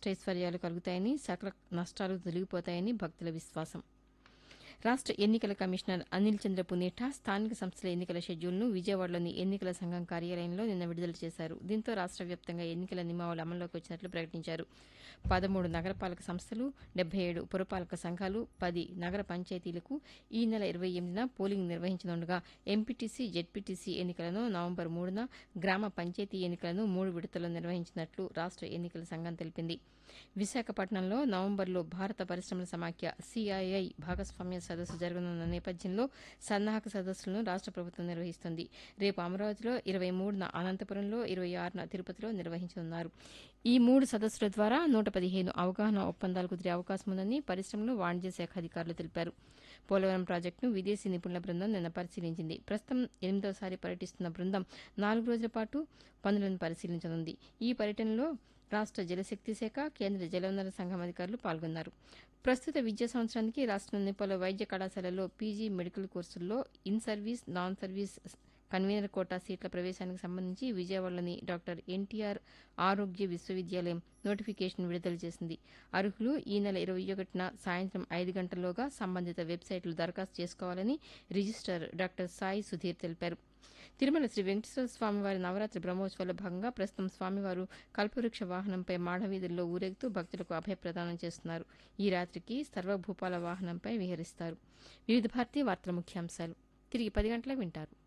అష్టైశ్వర్యాలు కలుగుతాయని సకల నష్టాలు తొలగిపోతాయని భక్తుల విశ్వాసం రాష్ట్ర ఎన్నికల కమిషనర్ అనిల్ చంద్ర పునేఠా స్థానిక సంస్థల ఎన్నికల షెడ్యూల్ను విజయవాడలోని ఎన్నికల సంఘం కార్యాలయంలో నిన్న విడుదల చేశారు దీంతో రాష్ట్ర వ్యాప్తంగా ఎన్నికల నియమావళి అమల్లోకి వచ్చినట్లు ప్రకటించారు పదమూడు నగరపాలక సంస్థలు డెబ్బై ఏడు పురపాలక సంఘాలు పది నగర పంచాయతీలకు ఈ నెల ఇరవై ఎనిమిదిన పోలింగ్ నిర్వహించనుండగా ఎంపీటీసీ జెడ్పీటీసీ ఎన్నికలను నవంబర్ మూడున గ్రామ పంచాయతీ ఎన్నికలను మూడు విడతల్లో నిర్వహించినట్లు రాష్ట్ర ఎన్నికల సంఘం తెలిపింది విశాఖపట్నంలో నవంబర్లో భారత పరిశ్రమల సమాఖ్య సిఐఐ భాగస్వామ్య సదస్సు జరగనున్న నేపథ్యంలో సన్నాహక సదస్సులను రాష్ట్ర ప్రభుత్వం నిర్వహిస్తుంది రేపు అమరావతిలో ఇరవై మూడున అనంతపురంలో ఇరవై ఆరున తిరుపతిలో నిర్వహించనున్నారు ఈ మూడు సదస్సుల ద్వారా నూట పదిహేను అవగాహన ఒప్పందాలు కుదిరే అవకాశం ఉందని పరిశ్రమలు వాణిజ్య శాఖ అధికారులు తెలిపారు పోలవరం ప్రాజెక్టును విదేశీ నిపుణుల బృందం నిన్న పరిశీలించింది ప్రస్తుతం ఎనిమిదోసారి పర్యటిస్తున్న బృందం నాలుగు రోజుల పాటు పనులను పరిశీలించనుంది ఈ పర్యటనలో రాష్ట్ర జలశక్తి శాఖ కేంద్ర జలవనరుల సంఘం అధికారులు పాల్గొన్నారు ప్రస్తుత విద్యా సంవత్సరానికి రాష్ట్రంలోని పలు వైద్య కళాశాలల్లో పీజీ మెడికల్ కోర్సుల్లో in service non service convener quota సీట్ల ప్రవేశానికి సంబంధించి విజయవాడలోని డాక్టర్ ఎన్టీఆర్ ఆరోగ్య విశ్వవిద్యాలయం నోటిఫికేషన్ విడుదల చేసింది అర్హులు ఈ నెల ఇరవై ఒకటిన సాయంత్రం ఐదు గంటల్లోగా సంబంధిత వెబ్సైట్లు దరఖాస్తు చేసుకోవాలని రిజిస్టార్ డాక్టర్ సాయి సుధీర్ తెలిపారు తిరుమల శ్రీ వెంకటేశ్వర స్వామివారి నవరాత్రి బ్రహ్మోత్సవాల భాగంగా ప్రస్తుతం స్వామివారు కల్పవృక్ష వాహనంపై మాడవీధుల్లో ఊరేగుతూ భక్తులకు అభయప్రదానం చేస్తున్నారు ఈ రాత్రికి సర్వభూపాల వాహనంపై విహరిస్తారు వివిధ భారతీయ వార్తల ముఖ్యాంశాలు తిరిగి పది గంటల వింటారు